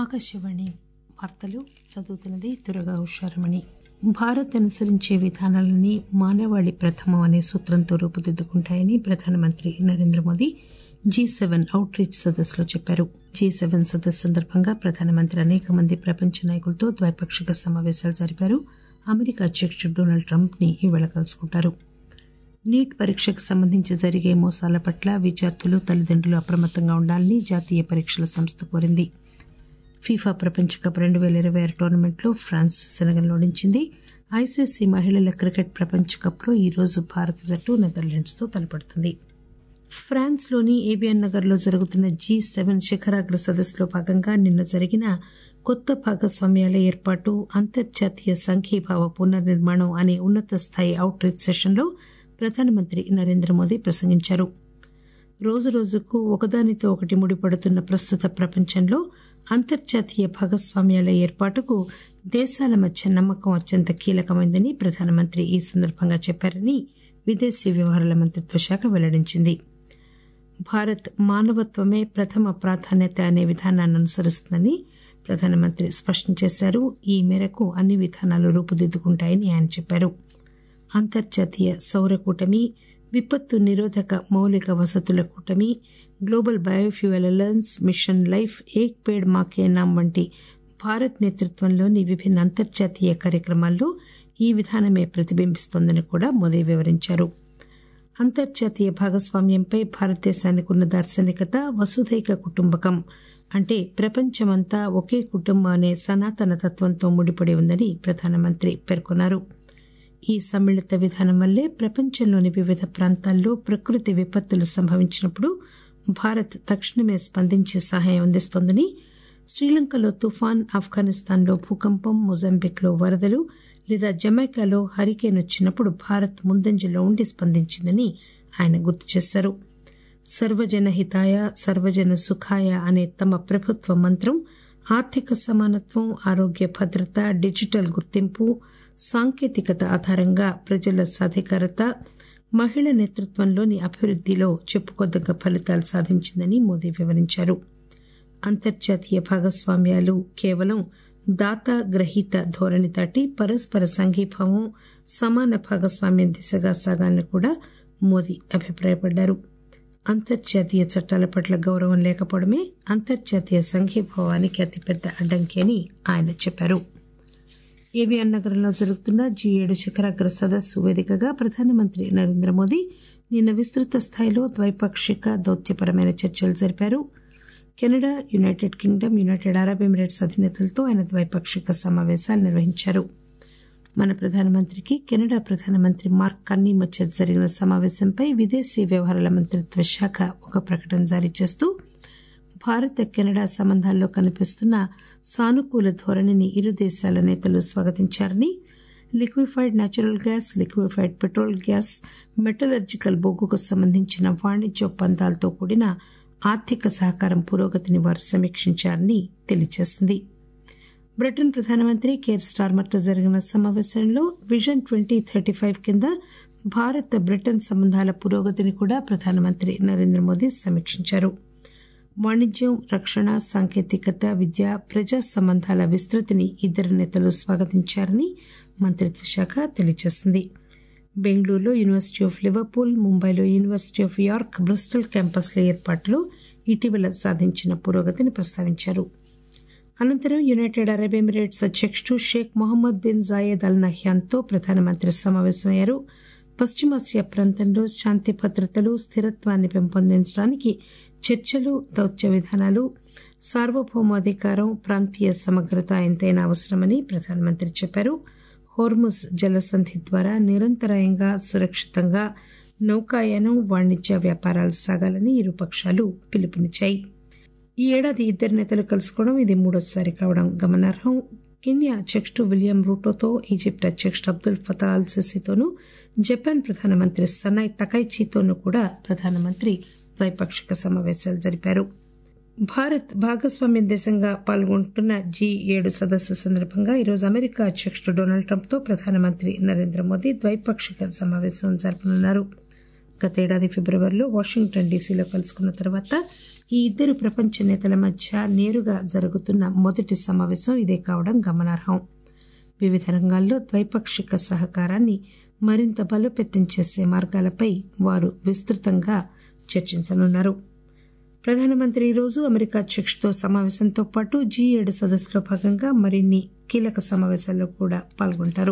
ఆకాశవాణి వార్తలు చదువుతున్నది దురగా ఉషారమణి భారత్ అనుసరించే విధానాలన్నీ మానవాళి ప్రథమం అనే సూత్రంతో రూపుదిద్దుకుంటాయని ప్రధానమంత్రి Narendra Modi G seven outreach సదస్సులో చెప్పారు జీ సెవెన్ సదస్సు సందర్భంగా ప్రధానమంత్రి అనేక మంది ప్రపంచ నాయకులతో ద్వైపాక్షిక సమావేశాలు జరిపారు అమెరికా అధ్యకుడు డొనాల్డ్ ట్రంప్ ని ఈవేళ కలుసుకుంటారు నీట్ పరీక్షకు సంబంధించి జరిగే మోసాల పట్ల విద్యార్థులు తల్లిదండ్రులు అప్రమత్తంగా ఉండాలని జాతీయ పరీక్షల సంస్థ కోరింది ఫీఫా ప్రపంచ కప్ రెండు పేల ఇరవై ఆరు టోర్నమెంట్లో ఫ్రాన్స్ సెనగల్ ఓడించింది ఐసీసీ మహిళల క్రికెట్ ప్రపంచ కప్లో ఈరోజు భారత జట్టు నెదర్లాండ్స్తో తలపడుతుంది ఫ్రాన్స్లోని ఏబియన్ నగర్లో జరుగుతున్న జీ సెవెన్ శిఖరాగ్ర సదస్సులో భాగంగా నిన్న జరిగిన కొత్త భాగస్వామ్యాల ఏర్పాటు అంతర్జాతీయ సంఘీభావ పునర్నిర్మాణం అనే ఉన్నత స్థాయి అవుట్ రీచ్ సెషన్లో ప్రధానమంత్రి నరేంద్ర మోదీ ప్రసంగించారు రోజురోజుకు ఒకదానితో ఒకటి ముడిపడుతున్న ప్రస్తుత ప్రపంచంలో అంతర్జాతీయ భాగస్వామ్యాల ఏర్పాటుకు దేశాల మధ్య నమ్మకం అత్యంత కీలకమైందని ప్రధానమంత్రి ఈ సందర్భంగా చెప్పారని విదేశీ వ్యవహారాల మంత్రిత్వ శాఖ వెల్లడించింది భారత్ మానవత్వమే ప్రథమ ప్రాధాన్యత అనే విధానాన్ని అనుసరిస్తుందని ప్రధానమంత్రి స్పష్టం చేశారు ఈ మేరకు అన్ని విధానాలు రూపుదిద్దుకుంటాయని ఆయన చెప్పారు అంతర్జాతీయ సౌర కూటమి విపత్తు నిరోధక మౌలిక వసతుల కూటమి global biofuel alliance mission LiFE Ek Ped Maa Ke వంటి భారత్ నేతృత్వంలోని విభిన్న అంతర్జాతీయ కార్యక్రమాల్లో ఈ విధానమే ప్రతిబింబిస్తోందని కూడా మోదీ వివరించారు అంతర్జాతీయ భాగస్వామ్యంపై భారతదేశానికి ఉన్న దార్శనికత వసుధైక కుటుంబకం అంటే ప్రపంచమంతా ఒకే కుటుంబం అనే సనాతన తత్వంతో ముడిపడి ఉందని ప్రధానమంత్రి పేర్కొన్నారు ఈ సమ్మిళిత విధానం వల్లే ప్రపంచంలోని వివిధ ప్రాంతాల్లో ప్రకృతి విపత్తులు సంభవించినప్పుడు భారత్ తక్షణమే స్పందించి సహాయం అందిస్తోందని శ్రీలంకలో తుఫాన్ ఆఫ్ఘనిస్తాన్లో భూకంపం మొజాంబిక్లో వరదలు లేదా జమైకాలో హరికేన్ వచ్చినప్పుడు భారత్ ముందంజలో ఉండి స్పందించిందని ఆయన గుర్తు చేశారు సర్వజన హితాయ సర్వజన సుఖాయ అనే తమ ప్రభుత్వ మంత్రం ఆర్థిక సమానత్వం ఆరోగ్య భద్రత డిజిటల్ గుర్తింపు సాంకేతికత ఆధారంగా ప్రజల సాధికారత మహిళ నేతృత్వంలోని అభివృద్దిలో చెప్పుకోదగ్గ ఫలితాలు సాధించిందని మోదీ వివరించారు అంతర్జాతీయ భాగస్వామ్యాలు కేవలం దాత గ్రహీత ధోరణి దాటి పరస్పర సంఘీభావం సమాన భాగస్వామ్యం దిశగా సాగాలని కూడా మోదీ అభిప్రాయపడ్డారు అంతర్జాతీయ చట్టాల పట్ల గౌరవం లేకపోవడమే అంతర్జాతీయ సంఘీభావానికి అతిపెద్ద అడ్డంకి అని ఆయన చెప్పారు ఏవిఆర్ నగరంలో జరుగుతున్న జీ ఏడు శిఖరాగ్ర సదస్సు వేదికగా ప్రధానమంత్రి నరేంద్ర మోదీ నిన్న విస్తృత స్థాయిలో ద్వైపాక్షిక దౌత్యపరమైన చర్చలు జరిపారు Canada United Kingdom United Arab Emirates అధినేతలతో ఆయన ద్వైపాక్షిక సమావేశాలు నిర్వహించారు మన ప్రధానమంత్రికి కెనడా ప్రధానమంత్రి మార్క్ కన్నీ మధ్య జరిగిన సమావేశంపై విదేశీ వ్యవహారాల మంత్రిత్వ శాఖ ఒక ప్రకటన జారీ చేస్తూ భారత కెనడా సంబంధాల్లో కనిపిస్తున్న సానుకూల ధోరణిని ఇరు దేశాల నేతలు స్వాగతించారని liquefied natural gas liquefied petrol gas metallurgical బొగ్గుకు సంబంధించిన వాణిజ్య ఒప్పందాలతో కూడిన ఆర్థిక సహకారం పురోగతిని వారు సమీక్షించారని తెలియజేసింది బ్రిటన్ ప్రధానమంత్రి కేర్ స్టార్మర్తో జరిగిన సమావేశంలో విజన్ ట్వంటీ థర్టీ ఫైవ్ కింద భారత్ బ్రిటన్ సంబంధాల పురోగతిని కూడా ప్రధానమంత్రి నరేంద్ర మోదీ సమీక్షించారు వాణిజ్యం రక్షణ సాంకేతికత విద్య ప్రజా సంబంధాల విస్తృతిని ఇద్దరు నేతలు స్వాగతించారని మంత్రిత్వ శాఖ తెలియజేసింది బెంగళూరులో యూనివర్సిటీ ఆఫ్ లివర్పూల్ ముంబైలో యూనివర్సిటీ ఆఫ్ యార్క్ బ్రిస్టల్ క్యాంపస్ల ఏర్పాటులో ఇటీవల సాధించిన పురోగతిని ప్రస్తావించారు అనంతరం యునైటెడ్ అరబ్ ఎమిరేట్స్ అధ్యకుడు Sheikh Mohammed bin Zayed Al నహ్యాన్తో ప్రధానమంత్రి సమావేశమయ్యారు పశ్చిమాసియా ప్రాంతంలో శాంతి భద్రతలు స్థిరత్వాన్ని పెంపొందించడానికి చర్చలు దౌత్య విధానాలు సార్వభౌమాధికారం ప్రాంతీయ సమగ్రత ఎంతైనా అవసరమని ప్రధానమంత్రి చెప్పారు హోర్ముజ్ జలసంధి ద్వారా నిరంతరాయంగా సురక్షితంగా నౌకాయానం వాణిజ్య వ్యాపారాలు సాగాలని ఇరు పక్షాలు పిలుపునిచ్చాయి ఈ ఏడాది ఇద్దరు నేతలు కలుసుకోవడం ఇది మూడోసారి కావడం గమనార్హం కెన్యా అధ్యకుడు విలియం రూటోతో ఈజిప్ట్ అధ్యకుడు అబ్దుల్ ఫతా అల్ సిసితోనూ జపాన్ ప్రధానమంత్రి సనాయ్ తకైచీతోనూ కూడా ప్రధానమంత్రి ద్వైపాక్షిక సమావేశాలు జరిపారు భారత్ భాగస్వామ్య దేశంగా పాల్గొంటున్న జీ ఏడు సదస్సు సందర్భంగా ఈరోజు అమెరికా అధ్యకుడు డొనాల్డ్ ట్రంప్తో ప్రధానమంత్రి నరేంద్ర మోదీ ద్వైపాక్షిక సమావేశం జరపనున్నారు గతేడాది ఫిబ్రవరిలో వాషింగ్టన్ డీసీలో కలుసుకున్న తర్వాత ఈ ఇద్దరు ప్రపంచ నేతల మధ్య నేరుగా జరుగుతున్న మొదటి సమావేశం ఇదే కావడం గమనార్హం వివిధ రంగాల్లో ద్వైపాక్షిక సహకారాన్ని మరింత బలోపేతం చేసే మార్గాలపై వారు విస్తృతంగా చర్చించనున్నారు ప్రధానమంత్రి ఈరోజు అమెరికా అధ్యక్షుడితో సమావేశంతో పాటు జీ ఏడు సదస్సులో భాగంగా మరిన్ని కీలక సమావేశాల్లో కూడా పాల్గొంటారు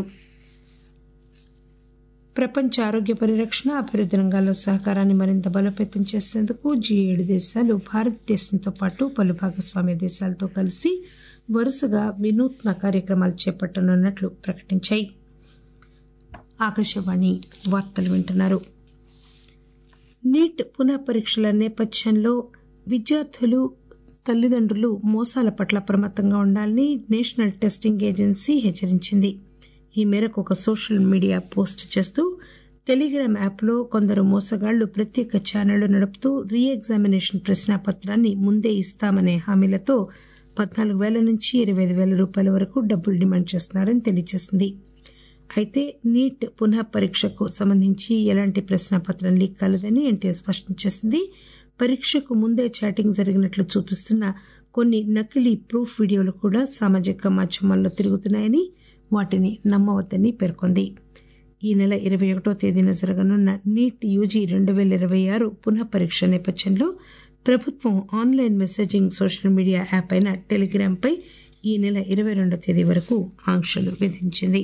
ప్రపంచ ఆరోగ్య పరిరక్షణ అభివృద్ధి రంగాల్లో సహకారాన్ని మరింత బలోపేతం చేసేందుకు జీ ఏడు దేశాలు భారతదేశంతో పాటు పలు భాగస్వామ్య దేశాలతో కలిసి వరుసగా వినూత్న కార్యక్రమాలు చేపట్టనున్నట్లు ప్రకటించాయి ఆకాశవాణి వార్తలు వింటున్నారు నీట్ పునః పరీక్షల నేపథ్యంలో విద్యార్థులు తల్లిదండ్రులు మోసాల పట్ల అప్రమత్తంగా ఉండాలని నేషనల్ టెస్టింగ్ ఏజెన్సీ హెచ్చరించింది ఈ మేరకు ఒక సోషల్ మీడియా పోస్ట్ చేస్తూ టెలిగ్రామ్ యాప్లో కొందరు మోసగాళ్లు ప్రత్యేక ఛానళ్లు నడుపుతూ రీ ఎగ్జామినేషన్ ప్రశ్నాపత్రాన్ని ముందే ఇస్తామనే హామీలతో పద్నాలుగు వేల నుంచి ఇరవై ఐదు వేల రూపాయల వరకు డబ్బులు డిమాండ్ చేస్తున్నారని తెలియజేసింది అయితే నీట్ పునః పరీక్షకు సంబంధించి ఎలాంటి ప్రశ్నాపత్రం లీక్ కాలేదని ఎన్టీఏ స్పష్టం చేసింది పరీక్షకు ముందే చాటింగ్ జరిగినట్లు చూపిస్తున్న కొన్ని నకిలీ ప్రూఫ్ వీడియోలు కూడా సామాజిక మాధ్యమాల్లో తిరుగుతున్నాయని వాటిని నమ్మవద్దని పేర్కొంది ఈ నెల ఇరవై ఒకటో తేదీన జరగనున్న నీట్ యూజీ రెండు వేల ఇరవై ఆరు పునః పరీక్ష నేపథ్యంలో ప్రభుత్వం online messaging social media app అయిన టెలిగ్రామ్ పై ఈ నెల ఇరవై రెండో తేదీ వరకు ఆంక్షలు విధించింది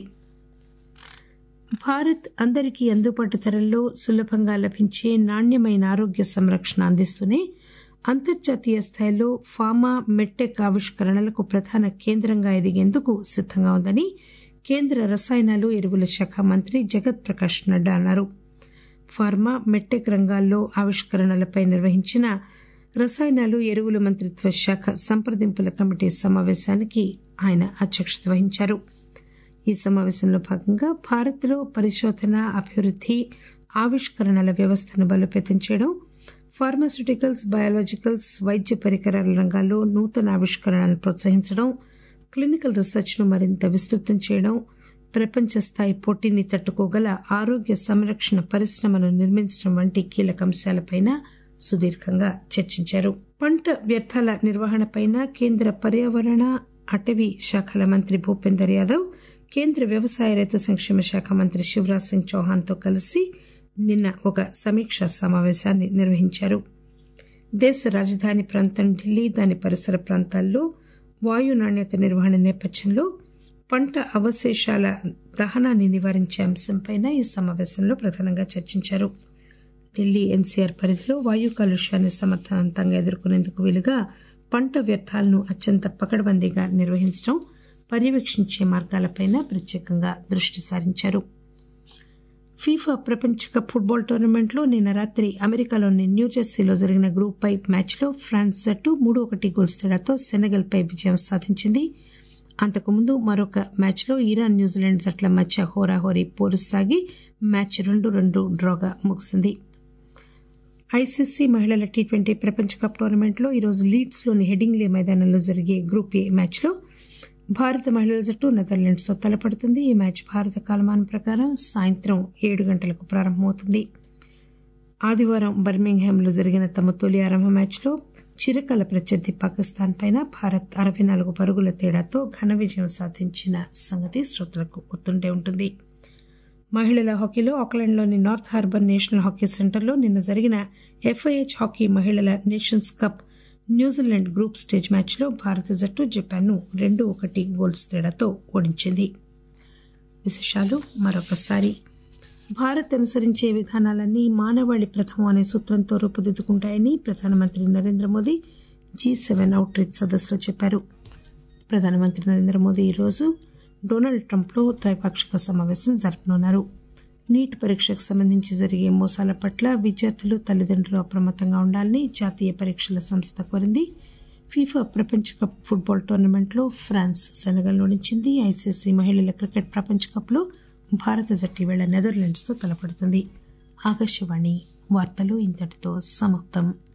భారత్ అందరికీ అందుబాటు ధరల్లో సులభంగా లభించే నాణ్యమైన ఆరోగ్య సంరక్షణ అందిస్తూనే అంతర్జాతీయ స్థాయిలో ఫార్మా మెట్టెక్ ఆవిష్కరణలకు ప్రధాన కేంద్రంగా ఎదిగేందుకు సిద్దంగా ఉందని కేంద్ర రసాయనాలు ఎరువుల శాఖ మంత్రి జగత్ ప్రకాష్ నడ్డా అన్నారు ఫార్మా మెట్టెక్ రంగాల్లో ఆవిష్కరణలపై నిర్వహించిన రసాయనాలు ఎరువుల మంత్రిత్వ శాఖ సంప్రదింపుల కమిటీ సమావేశానికి ఆయన అధ్యక్షత వహించారు ఈ సమావేశంలో భాగంగా భారత్లో పరిశోధన అభివృద్ధి ఆవిష్కరణల వ్యవస్థను బలోపేతం చేయడం ఫార్మాస్యూటికల్స్ బయాలజికల్స్ వైద్య పరికరాల రంగాల్లో నూతన ఆవిష్కరణలను ప్రోత్సహించడం క్లినికల్ రీసెర్చ్ను మరింత విస్తృతం చేయడం ప్రపంచ స్థాయి పోటీని తట్టుకోగల ఆరోగ్య సంరక్షణ పరిశ్రమను నిర్మించడం వంటి కీలక అంశాలపై సుదీర్ఘంగా చర్చించారు పంట వ్యర్థాల నిర్వహణపైన కేంద్ర పర్యావరణ అటవీ శాఖల మంత్రి భూపేందర్ యాదవ్ కేంద్ర వ్యవసాయ రైతు సంక్షేమ శాఖ మంత్రి శివరాజ్ సింగ్ చౌహాన్తో కలిసి నిన్న ఒక సమీక్షా సమావేశాన్ని నిర్వహించారు దేశ రాజధాని ప్రాంతం ఢిల్లీ దాని పరిసర ప్రాంతాల్లో వాయు నాణ్యత నిర్వహణ నేపథ్యంలో పంట అవశేషాల దహనాన్ని నివారించే అంశంపై ఈ సమావేశంలో ప్రధానంగా చర్చించారు ఢిల్లీ ఎన్సీఆర్ పరిధిలో వాయు కాలుష్యాన్ని సమర్థవంతంగా ఎదుర్కొనేందుకు వీలుగా పంట వ్యర్థాలను అత్యంత పకడ్బందీగా నిర్వహించడం పర్యవేక్షించే మార్గాలపై ప్రత్యేకంగా దృష్టి సారించారు ఫీఫా ప్రపంచ కప్ ఫుట్బాల్ టోర్నమెంట్లో నిన్న రాత్రి అమెరికాలోని న్యూజెర్సీలో జరిగిన గ్రూప్ పై మ్యాచ్లో ఫ్రాన్స్ జట్టు మూడు ఒకటి గోల్స్ తేడాతో సెనెగల్పై విజయం సాధించింది అంతకుముందు మరొక మ్యాచ్లో ఇరాన్ న్యూజిలాండ్ జట్ల మధ్య హోరాహోరీ పోరు సాగి మ్యాచ్ రెండు రెండు డ్రాగా ముగిసింది ఐసీసీ మహిళల టీ ట్వంటీ ప్రపంచ కప్ టోర్నమెంట్లో ఈరోజు లీడ్స్లోని హెడింగ్లీ మైదానంలో జరిగే గ్రూప్ ఏ మ్యాచ్లో భారత మహిళల జట్టు నెదర్లాండ్స్తో తలపడుతుంది ఈ మ్యాచ్ భారత కాలమానం ప్రకారం సాయంత్రం ఏడు గంటలకు ప్రారంభమవుతుంది ఆదివారం బర్మింగ్హామ్లో జరిగిన తమ తొలి ఆరంభ మ్యాచ్లో చిరకాల ప్రత్యర్థి పాకిస్తాన్ పైన భారత్ అరవై నాలుగు పరుగుల తేడాతో ఘన విజయం సాధించిన సంగతి శ్రోతలకు గుర్తుండే ఉంటుంది మహిళల హాకీలో ఆక్లాండ్లోని నార్త్ హార్బర్ నేషనల్ హాకీ సెంటర్లో నిన్న జరిగిన ఎఫ్ఐహెచ్ హాకీ మహిళల nations cup New Zealand group stage మ్యాచ్లో భారత జట్టు జపాన్ను రెండు ఒకటి గోల్స్ తేడాతో ఓడించింది విశేషాలు మరొకసారి భారత్ అనుసరించే విధానాలన్నీ మానవాళి ప్రథమం అనే సూత్రంతో రూపుదిద్దుకుంటాయని ప్రధానమంత్రి Narendra Modi G seven outreach సదస్సులో చెప్పారు ప్రధానమంత్రి నరేంద్ర మోదీ ఈరోజు డొనాల్డ్ ట్రంప్లో ద్వైపాక్షిక సమావేశం జరపనున్నారు నీట్ పరీక్షకు సంబంధించి జరిగే మోసాల పట్ల విద్యార్థులు తల్లిదండ్రులు అప్రమత్తంగా ఉండాలని జాతీయ పరీక్షల సంస్థ కోరింది ఫీఫా ప్రపంచ కప్ ఫుట్బాల్ టోర్నమెంట్లో ఫ్రాన్స్ సెనగల్ ఓడించింది ఐసీసీ మహిళల క్రికెట్ ప్రపంచ కప్లో భారత జట్టు వేళ నెదర్లాండ్స్తో తలపడుతుంది ఆకాశవాణి వార్తలు ఇంతటితో సమాప్తం